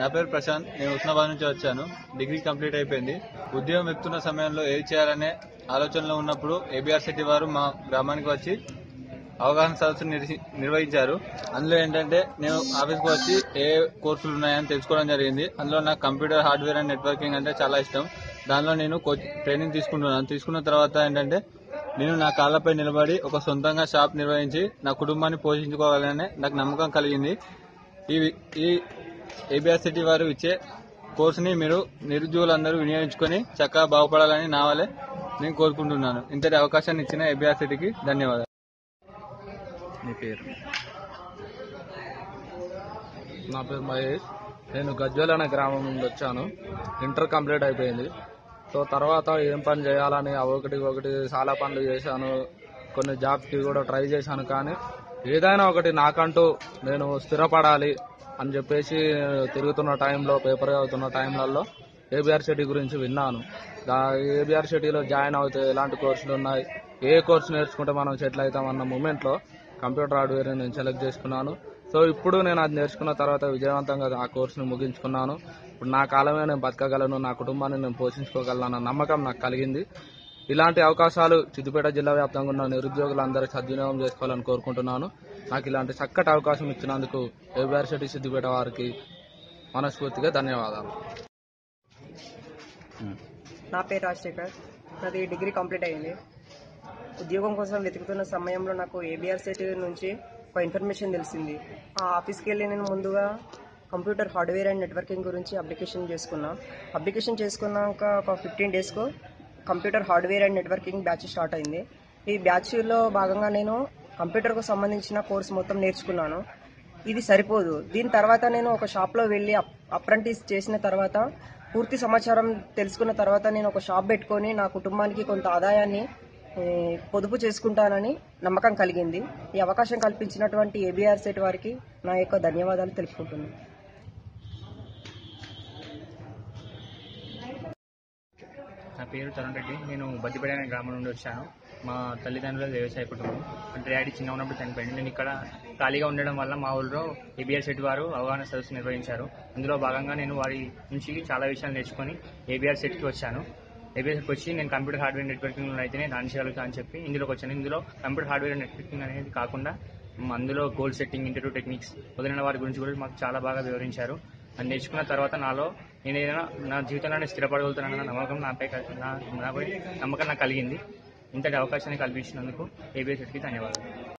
నా పేరు ప్రశాంత్ నేను ఉస్నాబాద్ నుంచి వచ్చాను డిగ్రీ కంప్లీట్ అయిపోయింది ఉద్యోగం వెతున్న సమయంలో ఏది చేయాలనే ఆలోచనలో ఉన్నప్పుడు ఏబిఆర్ సిటీ వారు మా గ్రామానికి వచ్చి అవగాహన సదస్సు నిర్సి- నిర్వహించారు అందులో ఏంటంటే నేను ఆఫీస్కి వచ్చి ఏ కోర్సులు ఉన్నాయని తెలుసుకోవడం జరిగింది అందులో నాకు కంప్యూటర్ హార్డ్వేర్ అండ్ నెట్వర్కింగ్ అంటే చాలా ఇష్టం దానిలో నేను కోచ్ ట్రైనింగ్ తీసుకుంటున్నాను తీసుకున్న తర్వాత ఏంటంటే నేను నా కాళ్ళపై నిలబడి ఒక సొంతంగా షాప్ నిర్వహించి నా కుటుంబాన్ని పోషించుకోవాలనే నాకు నమ్మకం కలిగింది ఈ ఈ ఏబిఆర్ సిటీ వారు ఇచ్చే కోర్సుని మీరు నిరుద్యోగులందరూ వినియోగించుకొని చక్కగా బాగుపడాలని నా వల్లే నేను కోరుకుంటున్నాను ఇంతటి అవకాశాన్ని ఇచ్చిన ఏబిఆర్ సిటీకి ధన్యవాదాలు మీ పేరు నా పేరు మహేష్ నేను గజ్వేల్ అనే గ్రామం నుండి వచ్చాను ఇంటర్ కంప్లీట్ అయిపోయింది సో తర్వాత ఏం పని చేయాలని ఆ ఒకటి ఒకటి చాలా పనులు చేశాను కొన్ని జాబ్స్కి కూడా ట్రై చేశాను కానీ ఏదైనా ఒకటి నాకంటూ నేను స్థిరపడాలి అని చెప్పేసి తిరుగుతున్న టైంలో పేపర్ చదువుతున్న టైంలలో ఏబిఆర్ సిటీ గురించి విన్నాను ఏబిఆర్ సిటీలో జాయిన్ అవుతే ఎలాంటి కోర్సులు ఉన్నాయి ఏ కోర్సు నేర్చుకుంటే మనం సెటిల్ అవుతామన్న మూమెంట్లో కంప్యూటర్ హార్డ్వేర్ నేను సెలెక్ట్ చేసుకున్నాను సో ఇప్పుడు నేను అది నేర్చుకున్న తర్వాత విజయవంతంగా ఆ కోర్సును ముగించుకున్నాను ఇప్పుడు నా కాలమే నేను బతకగలను నా కుటుంబాన్ని నేను పోషించుకోగలను అన్న నమ్మకం నాకు కలిగింది ఇలాంటి అవకాశాలు సిద్దిపేట జిల్లా వ్యాప్తంగా ఉన్న నిరుద్యోగులందరూ సద్వినియోగం చేసుకోవాలని కోరుకుంటున్నాను నాకు ఇలాంటి చక్కటి అవకాశం ఇచ్చినందుకు ఏబిఆర్ సిటీ సిద్దిపేట వారికి మనస్ఫూర్తిగా ధన్యవాదాలు నా పేరు రాజశేఖర్ నాది డిగ్రీ కంప్లీట్ అయింది ఉద్యోగం కోసం వెతుకుతున్న సమయంలో నాకు ఏబిఆర్ సెట్ నుంచి ఒక ఇన్ఫర్మేషన్ తెలిసింది ఆ ఆఫీస్కి వెళ్ళి నేను ముందుగా కంప్యూటర్ హార్డ్వేర్ అండ్ నెట్వర్కింగ్ గురించి అప్లికేషన్ చేసుకున్నా అప్లికేషన్ చేసుకున్నాక ఒక ఫిఫ్టీన్ డేస్కు computer hardware and networking batch start అయింది ఈ బ్యాచ్లో భాగంగా నేను కంప్యూటర్కు సంబంధించిన కోర్స్ మొత్తం నేర్చుకున్నాను ఇది సరిపోదు దీని తర్వాత నేను ఒక షాప్లో వెళ్ళి అప్రెంటిస్ చేసిన తర్వాత పూర్తి సమాచారం తెలుసుకున్న తర్వాత నేను ఒక షాప్ పెట్టుకొని నా కుటుంబానికి కొంత ఆదాయాన్ని ఏ, పొదుపు చేసుకుంటానని నమ్మకం కలిగింది ఈ అవకాశం కల్పించినటువంటి ఏబిఆర్ సెట్ వారికి నా యొక్క ధన్యవాదాలు తెలుపుకుంటున్నాను నా పేరు తరుణ్ రెడ్డి నేను బద్దిపేట అనే గ్రామం నుండి వచ్చాను మా తల్లిదండ్రుల వ్యవసాయ కుటుంబం అంటే డాడీ చిన్న ఉన్నప్పుడు చనిపోయింది నేను ఇక్కడ ఖాళీగా ఉండడం వల్ల మా ఊళ్ళో ఏబిఆర్ సెట్ వారు అవగాహన సదస్సు నిర్వహించారు అందులో భాగంగా నేను వారి నుంచి చాలా విషయాలు నేర్చుకొని ఏబిఆర్ సెట్కి వచ్చాను ఏబిఆర్ సెట్కి వచ్చి నేను కంప్యూటర్ హార్డ్వేర్ నెట్వర్కింగ్ అయితేనే రాణించగలుగుతా అని చెప్పి ఇందులోకి వచ్చాను ఇందులో కంప్యూటర్ హార్డ్వేర్ నెట్వర్కింగ్ అనేది కాకుండా మ్, అందులో గోల్ సెట్టింగ్ ఇంటర్వ్యూ టెక్నిక్స్ మొదలైన వారి గురించి కూడా మాకు చాలా బాగా వివరించారు అది నేర్చుకున్న తర్వాత నాలో నేను ఏదైనా నా జీవితంలో స్థిరపడగలుగుతానన్న నమ్మకం నాపై కల్- నా నాపై నమ్మకం నాకు కలిగింది ఇంతటి అవకాశాన్ని కల్పించినందుకు ఏబిఎస్కి ధన్యవాదాలు